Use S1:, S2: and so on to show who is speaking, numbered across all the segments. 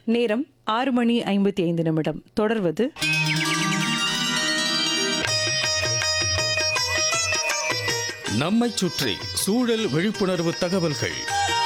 S1: நேரம் ஆறு மணி ஐம்பத்தி ஐந்து நிமிடம் தொடர்வது
S2: நம்மைச் சுற்றி சூழல் விழிப்புணர்வு தகவல்கள்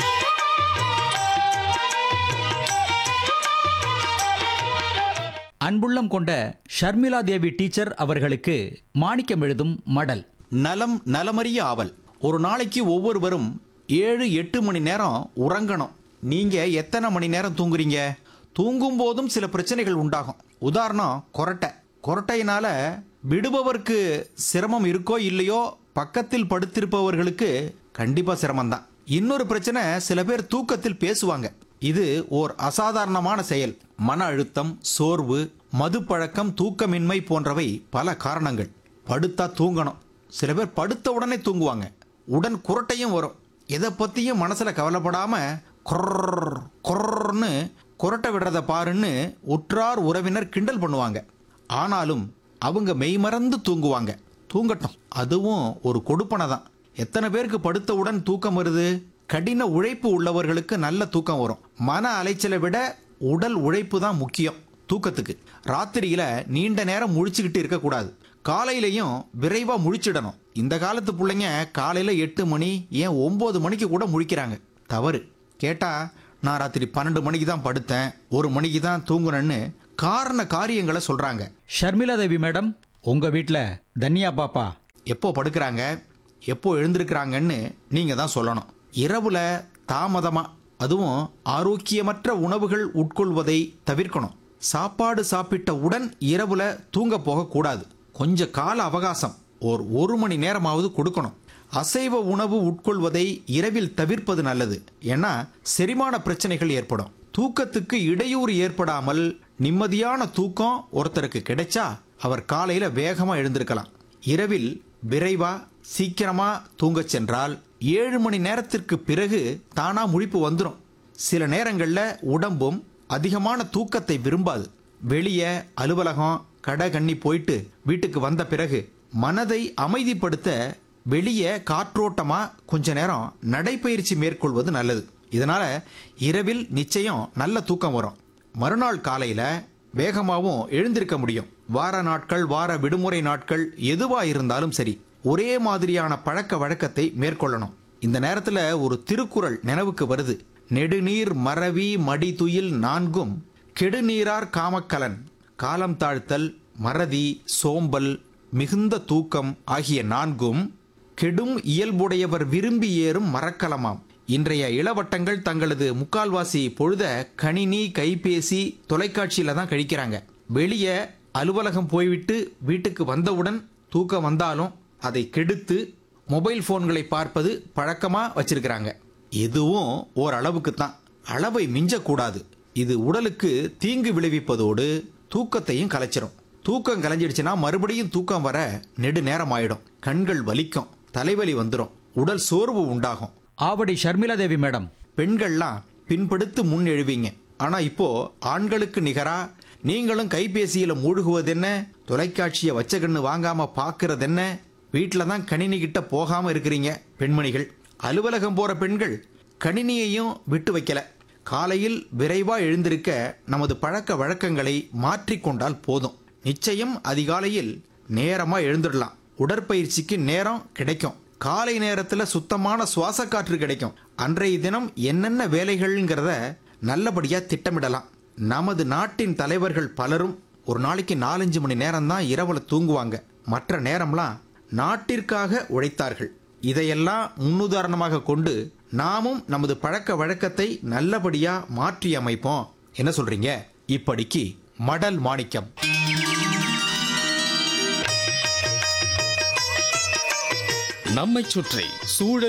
S3: அன்புள்ளம் கொண்ட ஷர்மிளா தேவி டீச்சர் அவர்களுக்கு மாணிக்கம் எழுதும் மடல்
S4: நலம் நலமறிய ஆவல் ஒரு நாளைக்கு ஒவ்வொருவரும் ஏழு எட்டு மணி நேரம் உறங்கணும் நீங்க எத்தனை மணி நேரம் தூங்குறீங்க தூங்கும் போதும் சில பிரச்சனைகள் உண்டாகும் உதாரணம் கொரட்டை கொரட்டையினால விடுபவருக்கு சிரமம் இருக்கோ இல்லையோ பக்கத்தில் படுத்திருப்பவர்களுக்கு கண்டிப்பா சிரமம்தான் இன்னொரு பிரச்சனை சில பேர் தூக்கத்தில் பேசுவாங்க இது ஓர் அசாதாரணமான செயல் மன அழுத்தம் சோர்வு மதுப்பழக்கம் தூக்கமின்மை போன்றவை பல காரணங்கள் படுத்தா தூங்கணும் சில பேர் படுத்த உடனே தூங்குவாங்க உடன் குரட்டையும் வரும் எதை பத்தியும் மனசுல கவலைப்படாம கொர்ர் கொர்ன்னு குரட்டை விடுறத பாருன்னு உற்றார் உறவினர் கிண்டல் பண்ணுவாங்க ஆனாலும் அவங்க மெய்மறந்து தூங்குவாங்க தூங்கட்டும் அதுவும் ஒரு கொடுப்பனை தான் எத்தனை பேருக்கு படுத்தவுடன் தூக்கம் வருது கடின உழைப்பு உள்ளவர்களுக்கு நல்ல தூக்கம் வரும் மன அலைச்சலை விட உடல் உழைப்பு தான் முக்கியம் தூக்கத்துக்கு ராத்திரியில நீண்ட நேரம் முழிச்சுக்கிட்டு இருக்கக்கூடாது காலையிலையும் விரைவா முழிச்சிடணும் இந்த காலத்து பிள்ளைங்க காலையில எட்டு மணி ஏன் ஒன்பது மணிக்கு கூட முழிக்கிறாங்க தவறு கேட்டா நான் ராத்திரி பன்னெண்டு மணிக்கு தான் படுத்தேன் ஒரு மணிக்கு தான் தூங்குனேன்னு காரண காரியங்களை சொல்றாங்க
S3: ஷர்மிளா தேவி மேடம் உங்க வீட்ல தன்யா பாப்பா
S4: எப்போ படுக்கிறாங்க எப்போ எழுந்திருக்கிறாங்கன்னு நீங்க தான் சொல்லணும் இரவுல தாமதமா அதுவும் ஆரோக்கியமற்ற உணவுகள் உட்கொள்வதை தவிர்க்கணும் சாப்பாடு சாப்பிட்ட உடன் இரவுல தூங்க போகக்கூடாது கொஞ்ச கால அவகாசம் ஒரு ஒரு மணி நேரமாவது கொடுக்கணும் அசைவ உணவு உட்கொள்வதை இரவில் தவிர்ப்பது நல்லது ஏன்னா செரிமான பிரச்சனைகள் ஏற்படும் தூக்கத்துக்கு இடையூறு ஏற்படாமல் நிம்மதியான தூக்கம் ஒருத்தருக்கு கிடைச்சா அவர் காலையில வேகமா எழுந்திருக்கலாம் இரவில் விரைவா சீக்கிரமா தூங்கச் சென்றால் ஏழு மணி நேரத்திற்கு பிறகு தானா முழிப்பு வந்துடும் சில நேரங்கள்ல உடம்பும் அதிகமான தூக்கத்தை விரும்பாது வெளியே அலுவலகம் கடை கண்ணி போயிட்டு வீட்டுக்கு வந்த பிறகு மனதை அமைதிப்படுத்த வெளியே காற்றோட்டமா கொஞ்ச நேரம் நடைப்பயிற்சி மேற்கொள்வது நல்லது இதனால இரவில் நிச்சயம் நல்ல தூக்கம் வரும் மறுநாள் காலையில வேகமாகவும் எழுந்திருக்க முடியும் வார நாட்கள் வார விடுமுறை நாட்கள் எதுவா இருந்தாலும் சரி ஒரே மாதிரியான பழக்க வழக்கத்தை மேற்கொள்ளணும் இந்த நேரத்துல ஒரு திருக்குறள் நினைவுக்கு வருது நெடுநீர் மறவி மடிதுயில் நான்கும் கெடுநீரார் காமக்கலன் காலம் தாழ்த்தல் மறதி சோம்பல் மிகுந்த தூக்கம் ஆகிய நான்கும் கெடும் இயல்புடையவர் விரும்பி ஏறும் மரக்கலமாம் இன்றைய இளவட்டங்கள் தங்களது முக்கால்வாசி பொழுத கணினி கைபேசி தொலைக்காட்சியில தான் கழிக்கிறாங்க வெளியே அலுவலகம் போய்விட்டு வீட்டுக்கு வந்தவுடன் தூக்கம் வந்தாலும் அதை கெடுத்து மொபைல் போன்களை பார்ப்பது பழக்கமா வச்சிருக்கிறாங்க இதுவும் ஓரளவுக்கு தான் அளவை மிஞ்சக்கூடாது இது உடலுக்கு தீங்கு விளைவிப்பதோடு தூக்கத்தையும் கலைச்சிரும் தூக்கம் கலைஞ்சிடுச்சுன்னா மறுபடியும் தூக்கம் வர நெடு நேரம் ஆயிடும் கண்கள் வலிக்கும் தலைவலி வந்துடும் உடல் சோர்வு உண்டாகும்
S3: ஆவடி ஷர்மிளா தேவி மேடம்
S4: பெண்கள்லாம் பின்படுத்து முன் எழுவீங்க ஆனா இப்போ ஆண்களுக்கு நிகரா நீங்களும் கைபேசியில மூழ்குவது என்ன தொலைக்காட்சியை வச்ச கண்ணு வாங்காம பாக்குறது என்ன வீட்டில தான் கணினி கிட்ட போகாம இருக்கிறீங்க பெண்மணிகள் அலுவலகம் போற பெண்கள் கணினியையும் விட்டு வைக்கல காலையில் விரைவா எழுந்திருக்க நமது பழக்க வழக்கங்களை மாற்றிக்கொண்டால் போதும் நிச்சயம் அதிகாலையில் நேரமா எழுந்துடலாம் உடற்பயிற்சிக்கு நேரம் கிடைக்கும் காலை நேரத்துல சுத்தமான சுவாச காற்று கிடைக்கும் அன்றைய தினம் என்னென்ன வேலைகள்ங்கிறத நல்லபடியா திட்டமிடலாம் நமது நாட்டின் தலைவர்கள் பலரும் ஒரு நாளைக்கு நாலஞ்சு மணி நேரம் தான் இரவுல தூங்குவாங்க மற்ற நேரம்லாம் நாட்டிற்காக உழைத்தார்கள் இதையெல்லாம் முன்னுதாரணமாக கொண்டு நாமும் நமது பழக்க வழக்கத்தை நல்லபடியா மாற்றி அமைப்போம் என்ன சொல்றீங்க இப்படிக்கு மடல் மாணிக்கம்
S2: நம்மைச் சுற்றி சூழல்